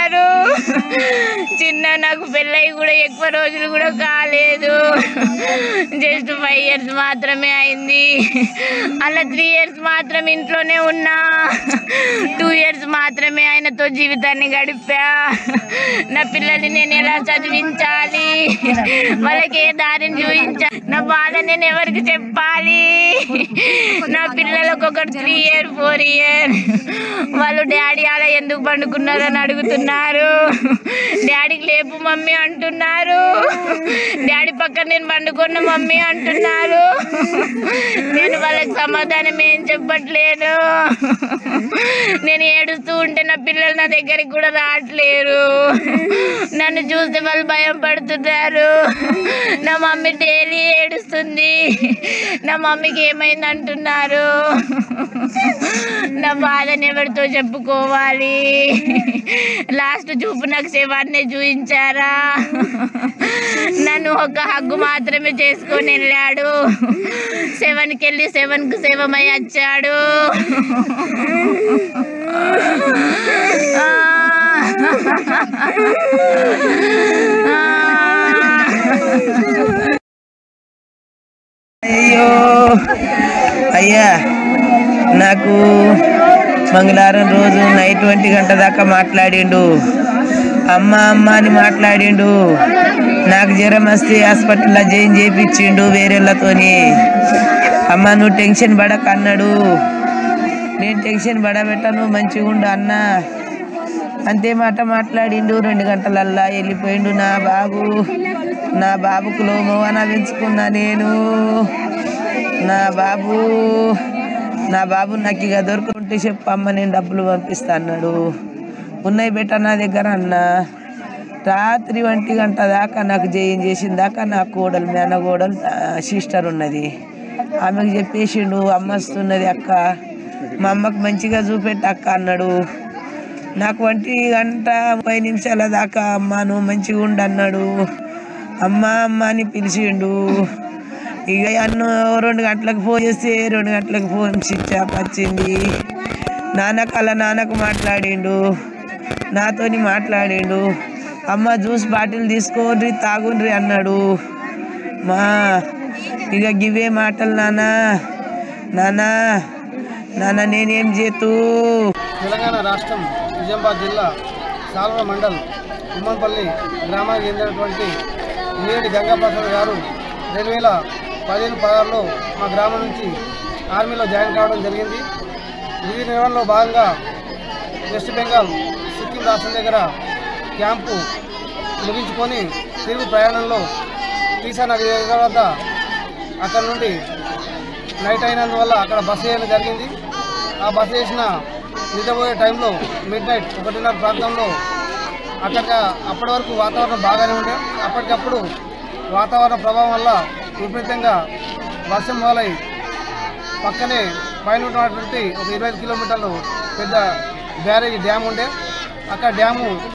అంటున్నారు చిన్న నాకు పెళ్ళయి కూడా ఎక్కువ రోజులు కూడా కాలేదు జస్ట్ ఫైవ్ ఇయర్స్ మాత్రమే అయింది అలా త్రీ ఇయర్స్ మాత్రం ఇంట్లోనే ఉన్నా టూ ఇయర్స్ మాత్రమే ఆయనతో జీవితాన్ని గడిపా నా పిల్లల్ని నేను ఎలా చదివించాలి వాళ్ళకి ఏ దారిని చూపించాలి నా బాధ నేను ఎవరికి చెప్పాలి నా పిల్లలకు ఒక త్రీ ఇయర్ ఫోర్ ఇయర్ వాళ్ళు డాడీ అలా ఎందుకు పండుకున్నారు అని అడుగుతున్నారు డాడీకి లేపు మమ్మీ అంటున్నారు డాడీ పక్కన నేను పండుకున్న మమ్మీ అంటున్నారు నేను వాళ్ళకి సమాధానం ఏం చెప్పట్లేను నేను ఏడుస్తూ ఉంటే నా పిల్లలు నా దగ్గరికి కూడా రావట్లేరు నన్ను చూస్తే వాళ్ళు భయం పడుతున్నారు నా మమ్మీ డైలీ ఏడుస్తుంది నా మమ్మీకి ఏమైంది అంటున్నారు నా బాధని ఎవరితో చెప్పుకోవాలి లాస్ట్ చూపు నాకు శవాన్ని చూపించారా నన్ను ఒక హగ్గు మాత్రమే చేసుకొని వెళ్ళాడు సెవెన్కి వెళ్ళి సెవెన్కు శవమై వచ్చాడు అయ్యో అయ్యా నాకు మంగళవారం రోజు నైట్ ఒంటి గంట దాకా మాట్లాడిండు అమ్మ అమ్మ అని మాట్లాడిండు నాకు జ్వరం వస్తే హాస్పిటల్లో జాయిన్ చేయించిండు వేరేళ్ళతోని అమ్మ నువ్వు టెన్షన్ పడక అన్నాడు నేను టెన్షన్ పడబెట్టను మంచిగా ఉండు అన్న అంతే మాట మాట్లాడిండు రెండు గంటలల్లా వెళ్ళిపోయిండు నా బాబు నా బాబుకు లోమోవన పెంచుకున్నా నేను నా బాబు నా బాబు నాకు ఇక దొరకుంటే చెప్పమ్మ నేను డబ్బులు పంపిస్తా అన్నాడు ఉన్నాయి బెట్ట నా దగ్గర అన్న రాత్రి ఒంటి గంట దాకా నాకు జయం చేసిన దాకా నా కోడలు మేనగోడలు సిస్టర్ ఉన్నది ఆమెకు చెప్పేసిండు అమ్మ వస్తున్నది అక్క మా అమ్మకు మంచిగా చూపెట్టు అక్క అన్నాడు నాకు ఒంటి గంట ముప్పై నిమిషాల దాకా అమ్మ నువ్వు మంచిగా ఉండు అన్నాడు అమ్మ అమ్మ అని పిలిచిండు ఇక అన్ను రెండు గంటలకు ఫోన్ చేస్తే రెండు గంటలకు ఫోన్ స్విచ్ ఆఫ్ వచ్చింది నాన్నకు అలా నాన్నకు మాట్లాడిండు నాతోని మాట్లాడిండు అమ్మ జ్యూస్ బాటిల్ తీసుకోండి తాగుండ్రి అన్నాడు మా ఇక గివే మాటలు నాన్న నాన్న నాన్న నేనేం చేతూ తెలంగాణ రాష్ట్రం నిజామాబాద్ జిల్లా సాల్వ మండల్ ఉమ్మన్పల్లి గ్రామానికి చెందినటువంటి నేటి గంగాప్రసాద్ గారు రెండు వేల పదిహేను పదహారులో మా గ్రామం నుంచి ఆర్మీలో జాయిన్ కావడం జరిగింది విధి నిర్వహణలో భాగంగా వెస్ట్ బెంగాల్ సిక్కిం రాష్ట్రం దగ్గర క్యాంపు ముగించుకొని తిరుగు ప్రయాణంలో తీసా నగర్ దగ్గర వద్ద అక్కడ నుండి నైట్ అయినందువల్ల అక్కడ బస్సు వేయడం జరిగింది ఆ బస్సు వేసిన నిద్రపోయే టైంలో మిడ్ నైట్ ఒకటిన్నర ప్రాంతంలో అక్కడ అప్పటి వరకు వాతావరణం బాగానే ఉండే అప్పటికప్పుడు వాతావరణ ప్రభావం వల్ల విపరీతంగా వర్షం మొదలై పక్కనే పైన ఉన్నటువంటి ఒక ఇరవై ఐదు కిలోమీటర్లు పెద్ద బ్యారేజ్ డ్యామ్ ఉండే అక్కడ డ్యాము